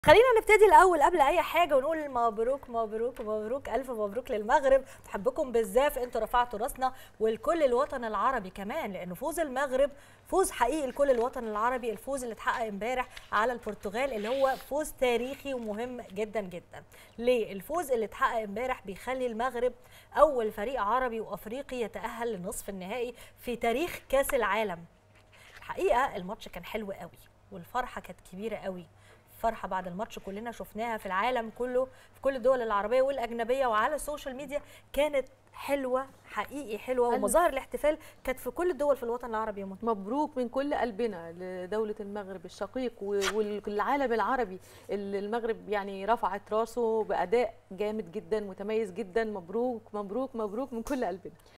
خلينا نبتدي الاول قبل اي حاجه ونقول مبروك مبروك مبروك الف مبروك للمغرب بحبكم بالزاف انتوا رفعتوا راسنا ولكل الوطن العربي كمان لانه فوز المغرب فوز حقيقي لكل الوطن العربي الفوز اللي اتحقق امبارح على البرتغال اللي هو فوز تاريخي ومهم جدا جدا ليه الفوز اللي اتحقق امبارح بيخلي المغرب اول فريق عربي وافريقي يتاهل لنصف النهائي في تاريخ كاس العالم الحقيقه الماتش كان حلو قوي والفرحه كانت كبيره قوي فرحه بعد الماتش كلنا شفناها في العالم كله في كل الدول العربيه والاجنبيه وعلى السوشيال ميديا كانت حلوه حقيقي حلوه ألف. ومظاهر الاحتفال كانت في كل الدول في الوطن العربي يوم مبروك من كل قلبنا لدولة المغرب الشقيق و- والعالم العربي اللي المغرب يعني رفعت راسه بأداء جامد جدا متميز جدا مبروك مبروك مبروك من كل قلبنا